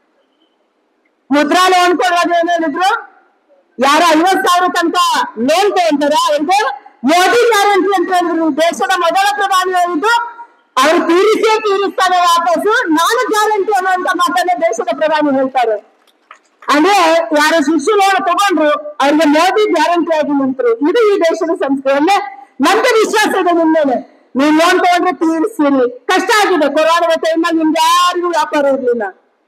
ಮುದ್ರಾ ಲೋನ್ ಕೊಡುವಾಗ ಏನ್ ಹೇಳಿದ್ರು ಯಾರು ಐವತ್ ಸಾವಿರ ತನಕ ಲೋನ್ ತಗೊಂತಾರ ಅವ್ರಿಗೆ ಮೋದಿ ಗ್ಯಾರಂಟಿ ಅಂತ ಹೇಳಿದ್ರು ದೇಶದ ಮೊದಲ ಪ್ರಧಾನಿ ಹೇಳಿದ್ದು ಅವ್ರು ತೀರಿಸೇ ತೀರಿಸ್ತಾರೆ ವಾಪಸ್ಸು ನಾನು ಗ್ಯಾರಂಟಿ ಅನ್ನುವಂತ ಮಾತನ್ನ ದೇಶದ ಪ್ರಧಾನಿ ಹೇಳ್ತಾರೆ ಅಂದ್ರೆ ಯಾರು ಶಿಶು ಲೋನ್ ತಗೊಂಡ್ರು ಅವ್ರಿಗೆ ಮೋದಿ ಗ್ಯಾರಂಟಿ ಆಗಿ ನಿಂತರು ಇದು ಈ ದೇಶದ ಸಂಸ್ಥೆಯಲ್ಲೇ ನಮ್ಗೆ ವಿಶ್ವಾಸ ಇದೆ ನಿಮ್ ಮೇಲೆ ನೀವು ಲೋನ್ ತಗೊಂಡ್ರೆ ತೀರಿಸ್ತೀರಿ ಕಷ್ಟ ಆಗಿದೆ ಕೊರೋನಾದ ಟೈಮಲ್ಲಿ ನಿಮ್ಗೆ ಯಾರಿಗೂ ವ್ಯಾಪಾರ ಇರ್ಲಿಲ್ಲ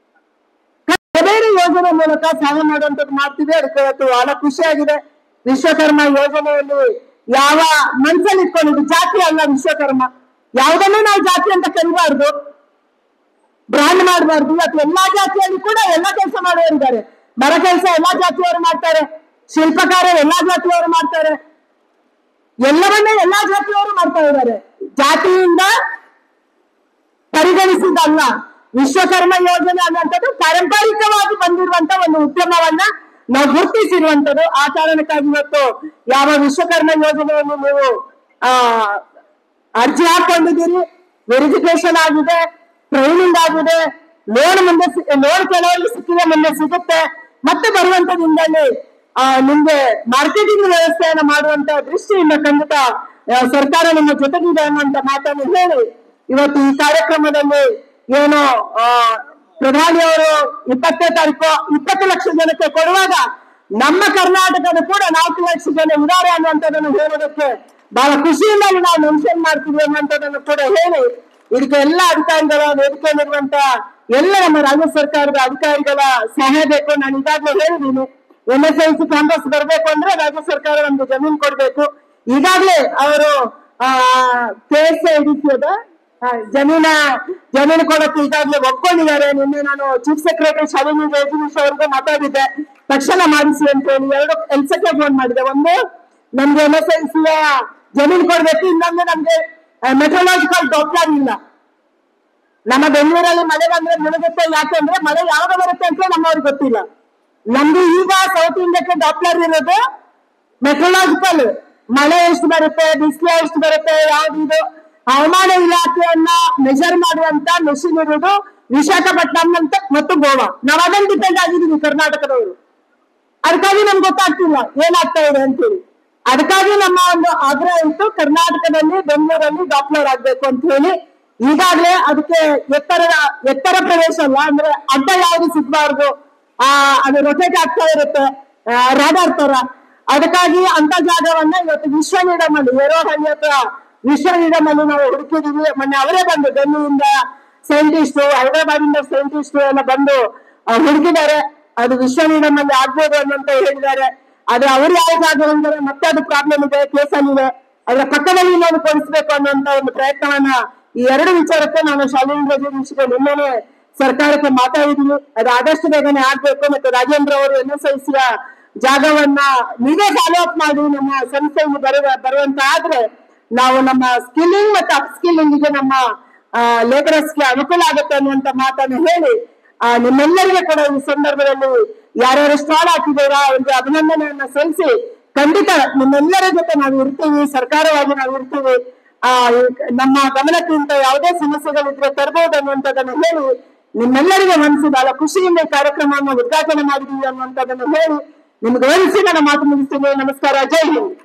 ಬೇರೆ ಯೋಜನೆ ಮೂಲಕ ಸಹಾಯ ಮಾಡುವಂತದ್ದು ಮಾಡ್ತೀವಿ ಅದಕ್ಕೆ ಇವತ್ತು ಬಹಳ ಖುಷಿಯಾಗಿದೆ ವಿಶ್ವಕರ್ಮ ಯೋಜನೆಯಲ್ಲಿ ಯಾವ ಮನ್ಸಲ್ಲಿ ಇಟ್ಕೊಂಡಿದ್ದು ಜಾತಿ ಅಲ್ಲ ವಿಶ್ವಕರ್ಮ ಯಾವುದನ್ನೂ ನಾವು ಜಾತಿ ಅಂತ ಕರಿಬಾರ್ದು ಬ್ರಾಂಡ್ ಮಾಡಬಾರ್ದು ಇವತ್ತು ಎಲ್ಲಾ ಜಾತಿಯಲ್ಲಿ ಕೂಡ ಎಲ್ಲಾ ಕೆಲಸ ಮಾಡೋರಿದ್ದಾರೆ ಮರ ಕೆಲಸ ಎಲ್ಲಾ ಜಾತಿಯವರು ಮಾಡ್ತಾರೆ ಶಿಲ್ಪಕಾರ ಎಲ್ಲಾ ಜಾತಿಯವರು ಮಾಡ್ತಾರೆ ಎಲ್ಲವನ್ನೇ ಎಲ್ಲಾ ಜಾತಿಯವರು ಮಾಡ್ತಾ ಇದ್ದಾರೆ ಜಾತಿಯಿಂದ ಪರಿಗಣಿಸಿದ್ದಲ್ಲ ವಿಶ್ವಕರ್ಮ ಯೋಜನೆ ಅನ್ನುವಂಥದ್ದು ಪಾರಂಪರಿಕವಾಗಿ ಬಂದಿರುವಂತ ಒಂದು ಉದ್ಯಮವನ್ನ ನಾವು ಗುರುತಿಸಿರುವಂತದ್ದು ಆ ಕಾರಣಕ್ಕಾಗಿ ಇವತ್ತು ಯಾವ ವಿಶ್ವಕರ್ಮ ಯೋಜನೆಯನ್ನು ನೀವು ಆ ಅರ್ಜಿ ಹಾಕೊಂಡಿದ್ದೀರಿ ವೆರಿಫಿಕೇಶನ್ ಆಗಿದೆ ಟ್ರೈನಿಂಗ್ ಆಗಿದೆ ಲೋನ್ ಮುಂದೆ ಲೋನ್ ಕೆಲವರಿಗೆ ಸಿಕ್ಕಿದೆ ಮುಂದೆ ಸಿಗುತ್ತೆ ಮತ್ತೆ ಬರುವಂತ ದಿನದಲ್ಲಿ ಆ ನಿಮ್ಗೆ ಮಾರ್ಕೆಟಿಂಗ್ ವ್ಯವಸ್ಥೆಯನ್ನ ಮಾಡುವಂತ ದೃಷ್ಟಿಯಿಂದ ಖಂಡಿತ ಆ, ಸರ್ಕಾರ ನಿಮ್ಮ ಜೊತೆಗಿದೆ ಅನ್ನುವಂತ ಮಾತನ್ನು ಹೇಳಿ ಇವತ್ತು ಈ ಕಾರ್ಯಕ್ರಮದಲ್ಲಿ ಏನು ಆ, ಪ್ರಧಾನಿಯವರು ಇಪ್ಪತ್ತನೇ ತಾರೀಕು ಇಪ್ಪತ್ತು ಲಕ್ಷ ಜನಕ್ಕೆ ಕೊಡುವಾಗ ನಮ್ಮ ಕರ್ನಾಟಕದ ಕೂಡ ನಾಲ್ಕು ಲಕ್ಷ ಜನ ಇದ್ದಾರೆ ಅನ್ನುವಂಥದ್ದನ್ನು ಹೇಳೋದಕ್ಕೆ ಬಹಳ ಖುಷಿಯಿಂದ ನಾವು ಮೆನ್ಷನ್ ಮಾಡ್ತೀವಿ ಅನ್ನುವಂಥದ್ದನ್ನು ಕೂಡ ಹೇಳಿ ಇದಕ್ಕೆ ಎಲ್ಲ ಅಧಿಕಾರಿಗಳ ವೇದಿಕೆಯಲ್ಲಿರುವಂತ ಎಲ್ಲ ನಮ್ಮ ರಾಜ್ಯ ಸರ್ಕಾರದ ಅಧಿಕಾರಿಗಳ ಸಹಾಯ ಬೇಕು ನಾನು ಈಗಾಗಲೇ ಹೇಳಿದ್ದೀನಿ N S I C campus ಬರಬೇಕು ಅಂದ್ರೆ ರಾಜ್ಯ ಸರ್ಕಾರ ನಮ್ಗೆ ಜಮೀನು ಕೊಡ್ಬೇಕು ಈಗಾಗಲೇ ಅವರು K S I D C ಅದ ಆ, ಜಮೀನ ಜಮೀನು ಕೊಡಕ್ಕೆ ಈಗಾಗಲೇ ಒಪ್ಕೊಂಡಿದ್ದಾರೆ ನಿನ್ನೆ ನಾನು ಚೀಫ್ ಸೆಕ್ರೆಟರಿ ಶಾಲಿನಿ ರೇಜಿನೀಶ್ ಅವ್ರಿಗೂ ಮಾತಾಡಿದ್ದೆ ತಕ್ಷಣ ಮಾಡಿಸಿ ಅಂತ ಹೇಳಿ ಎರಡು ಕೆಲ್ಸಕ್ಕೆ ಫೋನ್ ಮಾಡಿದೆ ಒಂದು ನಮ್ಗೆ ಎನ್ ಎಸ್ ಐ ಸಿಯ ಜಮೀನು ಕೊಡ್ಬೇಕು ಇನ್ನೊಂದು ನಮ್ಗೆ ಮೆಟ್ರೋಲಾಜಿಕಲ್ ಡಾಕ್ಟರ್ ಇಲ್ಲ ನಮ್ಮ ಬೆಂಗಳೂರಲ್ಲಿ ಮಳೆ ಬಂದ್ರೆ ಮುಳುಗುತ್ತೆ ಯಾಕಂದ್ರೆ ಮಳೆ ಯಾವಾಗ ಬರುತ್ತೆ ಅಂತ ನಮ್ಮವ್ರಿಗೆ ಗೊತ್ತಿಲ್ಲ ನಮ್ದು ಈಗ ಸೌತ್ ಇಂಡಿಯಾಕ್ಕೆ ಡಾಪ್ಲರ್ ಇರೋದು ಮೆಟ್ರೋಲಾಜಿಕಲ್ ಮಳೆ ಎಷ್ಟು ಬರುತ್ತೆ ಬಿಸಿಲು ಎಷ್ಟು ಬರುತ್ತೆ ಯಾವ್ದು ಇದು ಹವಾಮಾನ ಇಲಾಖೆಯನ್ನ ಮೆಜರ್ ಮಾಡುವಂತ ಮೆಷಿನ್ ಇರೋದು ವಿಶಾಖಪಟ್ಟಣಂ ಅಂತ ಮತ್ತು ಗೋವಾ ನಾವ್ ಅದನ್ನ ಡಿಪೆಂಡ್ ಆಗಿದೀವಿ ಕರ್ನಾಟಕದವರು ಅದಕ್ಕಾಗಿ ನಮ್ಗೆ ಗೊತ್ತಾಗ್ತಿಲ್ಲ ಏನಾಗ್ತಾ ಇದೆ ಅಂತೇಳಿ ಅದಕ್ಕಾಗಿ ನಮ್ಮ ಒಂದು ಆಗ್ರಹ ಇತ್ತು ಕರ್ನಾಟಕದಲ್ಲಿ ಬೆಂಗಳೂರಲ್ಲಿ ಡಾಪ್ಲರ್ ಆಗ್ಬೇಕು ಅಂತ ಹೇಳಿ ಈಗಾಗಲೇ ಅದಕ್ಕೆ ಎತ್ತರದ ಎತ್ತರ ಪ್ರದೇಶ ಅಲ್ಲ ಅಂದ್ರೆ ಅಡ್ಡ ಯಾವ್ದು ಸಿಗ್ಬಾರ್ದು ಆ ಅದು ರೊಟೇಟ್ ಆಗ್ತಾ ಇರುತ್ತೆ ರಾಡಾರ್ ತರ ಅದಕ್ಕಾಗಿ ಅಂತ ಜಾಗವನ್ನ ಇವತ್ತು ವಿಶ್ವ ನೀಡಮಲ್ಲಿ ಏರೋಹಳ್ಳಿ ಹತ್ರ ವಿಶ್ವ ನೀಡಮಲ್ಲಿ ನಾವು ಹುಡುಕಿದೀವಿ ಮೊನ್ನೆ ಅವರೇ ಬಂದು ಡೆಲ್ಲಿಯಿಂದ ಸೈಂಟಿಸ್ಟ್ ಹೈದರಾಬಾದಿಂದ ಸೈಂಟಿಸ್ಟ್ ಎಲ್ಲ ಬಂದು ಆ, ಹುಡುಕಿದ್ದಾರೆ ಅದು ವಿಶ್ವ ನೀಡಮಲ್ಲಿ ಆಗ್ಬೋದು ಅನ್ನಂತ ಹೇಳಿದ್ದಾರೆ ಆದ್ರೆ ಅವ್ರು ಯಾವ ಜಾಗ ಅಂದ್ರೆ ಮತ್ತೆ ಅದು ಪ್ರಾಬ್ಲಮ್ ಇದೆ ಕೇಸಲ್ಲಿದೆ ಅದರ ಪಕ್ಕದಲ್ಲಿ ಇನ್ನೊಂದು ಕೊಡಿಸ್ಬೇಕು ಅನ್ನುವಂತ ಒಂದು ಪ್ರಯತ್ನವನ್ನ ಈ ಎರಡು ವಿಚಾರಕ್ಕೆ ನಾನು ಶಾಲೆಯಿಂದ ರಜೆ ನಿನ್ನೆನೆ ಸರ್ಕಾರಕ್ಕೆ ಮಾತಾಡಿದೀನಿ ಅದು ಆದಷ್ಟು ಬೇಗನೆ ಆಗ್ಬೇಕು ಮತ್ತು ರಾಜೇಂದ್ರ ಅವರು ಎನ್ ಎಸ್ ಐ ಸಿಯ ಜಾಗವನ್ನ ನೀವೇ ಫಾಲೋ ಅಪ್ ಮಾಡಿ ನಮ್ಮ ಸಂಸ್ಥೆಯಲ್ಲಿ ಬರುವ ಬರುವಂತ ಆದ್ರೆ ನಾವು ನಮ್ಮ ಸ್ಕಿಲ್ಲಿಂಗ್ ಮತ್ತು ಅಪ್ ಸ್ಕಿಲ್ಲಿಂಗ್ ನಮ್ಮ ಲೇಬರರ್ಸ್ಗೆ ಅನುಕೂಲ ಆಗುತ್ತೆ ಅನ್ನುವಂತ ಮಾತನ್ನು ಹೇಳಿ ಆ, ನಿಮ್ಮೆಲ್ಲರಿಗೆ ಕೂಡ ಈ ಸಂದರ್ಭದಲ್ಲಿ ಯಾರ್ಯಾರು ಸ್ಟಾಲ್ ಹಾಕಿದ್ದೀರಾ ಅವರಿಗೆ ಅಭಿನಂದನೆಯನ್ನ ಸಲ್ಲಿಸಿ ಖಂಡಿತ ನಿಮ್ಮೆಲ್ಲರ ಜೊತೆ ನಾವು ಇರ್ತೀವಿ ಸರ್ಕಾರವಾಗಿ ನಾವು ಇರ್ತೀವಿ ಆ ಈ ನಮ್ಮ ಗಮನಕ್ಕೆ ಇಂತ ಯಾವುದೇ ಸಮಸ್ಯೆಗಳಿದ್ರೆ ತರಬಹುದು ಅನ್ನುವಂಥದ್ದನ್ನು ಹೇಳಿ ನಿಮ್ಮೆಲ್ಲರಿಗೆ ಮನಸ್ಸು ಬಹಳ ಖುಷಿಯಿಂದ ಈ ಕಾರ್ಯಕ್ರಮವನ್ನು ಉದ್ಘಾಟನೆ ಮಾಡಿದೀವಿ ಅನ್ನುವಂಥದ್ದನ್ನು ಹೇಳಿ ನಿಮ್ಗೆ ಗೌರವಿಸಿ ನನ್ನ ಮಾತು ಮುಗಿಸ್ತೀನಿ ನಮಸ್ಕಾರ ಜೈ ಹಿಂದ್